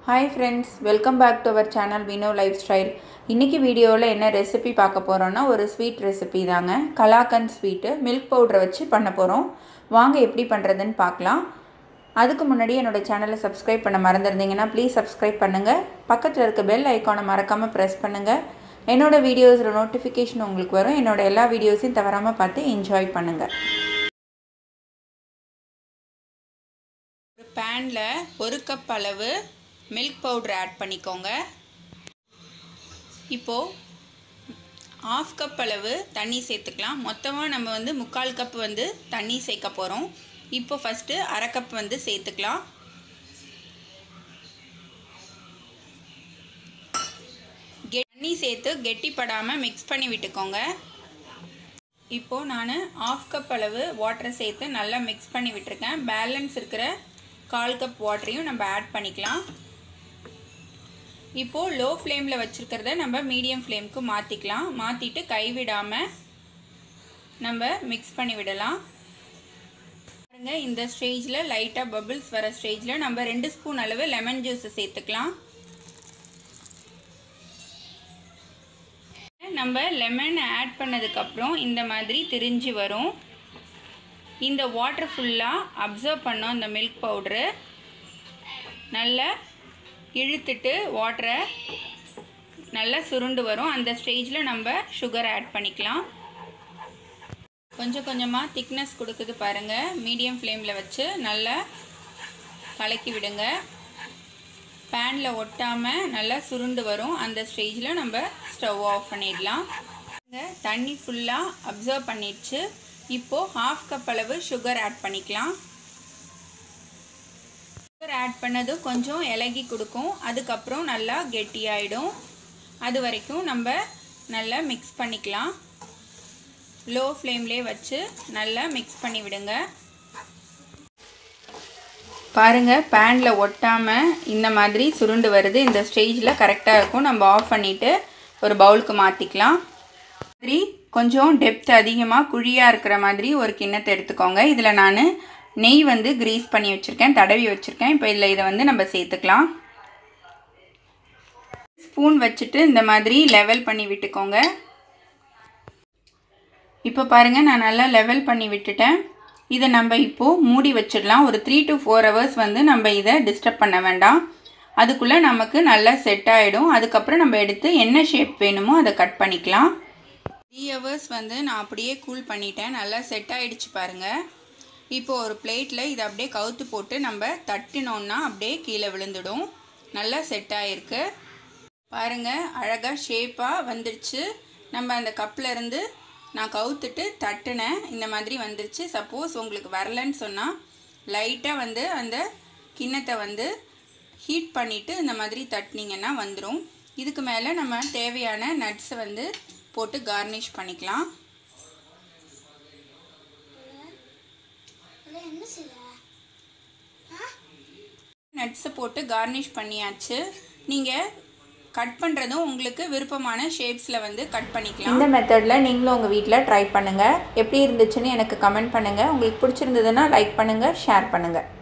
hi friends welcome back to our channel Vino lifestyle இன்றைக்கி வீடியோவில் என்ன ரெசிபி பார்க்க போகிறோன்னா ஒரு ஸ்வீட் ரெசிபி தாங்க கலாக்கன் ஸ்வீட்டு மில்க் பவுடரை வச்சு பண்ண போகிறோம் வாங்க எப்படி பண்ணுறதுன்னு பார்க்கலாம் அதுக்கு முன்னாடி என்னோடய சேனலை சப்ஸ்கிரைப் பண்ண மறந்துருந்தீங்கன்னா ப்ளீஸ் சப்ஸ்கிரைப் பண்ணுங்கள் பக்கத்தில் இருக்க பெல் ஐக்கானை மறக்காமல் ப்ரெஸ் பண்ணுங்கள் என்னோடய வீடியோஸில் நோட்டிஃபிகேஷன் உங்களுக்கு வரும் என்னோடய எல்லா வீடியோஸையும் தவறாமல் பார்த்து என்ஜாய் பண்ணுங்கள் ஒரு பேனில் ஒரு கப் அளவு மில்க் பவுடர் ஆட் பண்ணிக்கோங்க இப்போது ஆஃப் கப் அளவு தண்ணி சேர்த்துக்கலாம் மொத்தமாக நம்ம வந்து முக்கால் கப் வந்து தண்ணி சேர்க்க போகிறோம் இப்போ ஃபஸ்ட்டு அரை கப் வந்து சேர்த்துக்கலாம் தண்ணி சேர்த்து கெட்டிப்படாமல் மிக்ஸ் பண்ணி விட்டுக்கோங்க இப்போது நான் ஆஃப் கப் அளவு வாட்டரை சேர்த்து நல்லா மிக்ஸ் பண்ணி விட்டுருக்கேன் பேலன்ஸ் இருக்கிற கால் கப் வாட்டரையும் நம்ம ஆட் பண்ணிக்கலாம் இப்போது லோ ஃப்ளேமில் வச்சுருக்கிறத நம்ம மீடியம் ஃப்ளேமுக்கு மாற்றிக்கலாம் மாற்றிட்டு கைவிடாமல் நம்ம மிக்ஸ் பண்ணி விடலாம் பாருங்க இந்த ஸ்டேஜில் லைட்டாக பபிள்ஸ் வர ஸ்டேஜில் நம்ம ரெண்டு ஸ்பூன் அளவு லெமன் ஜூஸை சேர்த்துக்கலாம் நம்ம லெமன் ஆட் பண்ணதுக்கப்புறம் இந்த மாதிரி திரிஞ்சு வரும் இந்த வாட்டர் ஃபுல்லாக அப்சர்வ் பண்ணோம் இந்த மில்க் பவுட்ரு நல்லா இழுத்துட்டு வாட்டரை நல்லா சுருண்டு வரும் அந்த ஸ்டேஜில் நம்ம சுகர் ஆட் பண்ணிக்கலாம் கொஞ்சம் கொஞ்சமாக திக்னஸ் கொடுக்குது பாருங்கள் மீடியம் ஃப்ளேமில் வச்சு நல்லா கலக்கி விடுங்க பேனில் ஒட்டாமல் நல்லா சுருண்டு வரும் அந்த ஸ்டேஜில் நம்ம ஸ்டவ் ஆஃப் பண்ணிடலாம் தண்ணி ஃபுல்லாக அப்சர்வ் பண்ணிடுச்சு இப்போது ஹாஃப் கப் அளவு சுகர் ஆட் பண்ணிக்கலாம் சுகர் ஆட் பண்ணதும் கொஞ்சம் இலகி கொடுக்கும் அதுக்கப்புறம் நல்லா கெட்டியாயிடும் அது வரைக்கும் நம்ம நல்லா மிக்ஸ் பண்ணிக்கலாம் லோ ஃப்ளேம்லேயே வச்சு நல்லா மிக்ஸ் பண்ணி விடுங்க பாருங்கள் பேனில் ஒட்டாமல் இந்த மாதிரி சுருண்டு வருது இந்த ஸ்டேஜில் கரெக்டாக இருக்கும் நம்ம ஆஃப் பண்ணிவிட்டு ஒரு பவுலுக்கு மாற்றிக்கலாம் மாதிரி கொஞ்சம் டெப்த் அதிகமாக குழியாக இருக்கிற மாதிரி ஒரு கிண்ணத்தை எடுத்துக்கோங்க இதில் நான் நெய் வந்து க்ரீஸ் பண்ணி வச்சுருக்கேன் தடவி வச்சுருக்கேன் இப்போ இதில் இதை வந்து நம்ம சேர்த்துக்கலாம் ஸ்பூன் வச்சுட்டு இந்த மாதிரி லெவல் பண்ணி விட்டுக்கோங்க இப்போ பாருங்கள் நான் நல்லா லெவல் பண்ணி விட்டுட்டேன் இதை நம்ம இப்போது மூடி வச்சிடலாம் ஒரு த்ரீ டு ஃபோர் ஹவர்ஸ் வந்து நம்ம இதை டிஸ்டர்ப் பண்ண வேண்டாம் அதுக்குள்ளே நமக்கு நல்லா செட் ஆகிடும் அதுக்கப்புறம் நம்ம எடுத்து என்ன ஷேப் வேணுமோ அதை கட் பண்ணிக்கலாம் த்ரீ ஹவர்ஸ் வந்து நான் அப்படியே கூல் பண்ணிட்டேன் நல்லா செட் ஆகிடுச்சு பாருங்கள் இப்போ ஒரு பிளேட்டில் இதை அப்படியே கவுத்து போட்டு நம்ம தட்டினோன்னா அப்படியே கீழே விழுந்துடும் நல்லா செட் ஆகிருக்கு பாருங்கள் அழகாக ஷேப்பாக வந்துடுச்சு நம்ம அந்த கப்பில் இருந்து நான் கவுத்துட்டு தட்டினேன் இந்த மாதிரி வந்துருச்சு சப்போஸ் உங்களுக்கு வரலன்னு சொன்னால் லைட்டாக வந்து அந்த கிண்ணத்தை வந்து ஹீட் பண்ணிவிட்டு இந்த மாதிரி தட்டினீங்கன்னா வந்துடும் இதுக்கு மேலே நம்ம தேவையான நட்ஸை வந்து போட்டு கார்னிஷ் பண்ணிக்கலாம் நட்ஸை போட்டு கார்னிஷ் பண்ணியாச்சு நீங்கள் கட் பண்ணுறதும் உங்களுக்கு விருப்பமான ஷேப்ஸில் வந்து கட் பண்ணிக்கலாம் இந்த மெத்தடில் நீங்களும் உங்கள் வீட்டில் ட்ரை பண்ணுங்கள் எப்படி இருந்துச்சுன்னு எனக்கு கமெண்ட் பண்ணுங்கள் உங்களுக்கு பிடிச்சிருந்ததுன்னா லைக் பண்ணுங்கள் ஷேர் பண்ணுங்கள்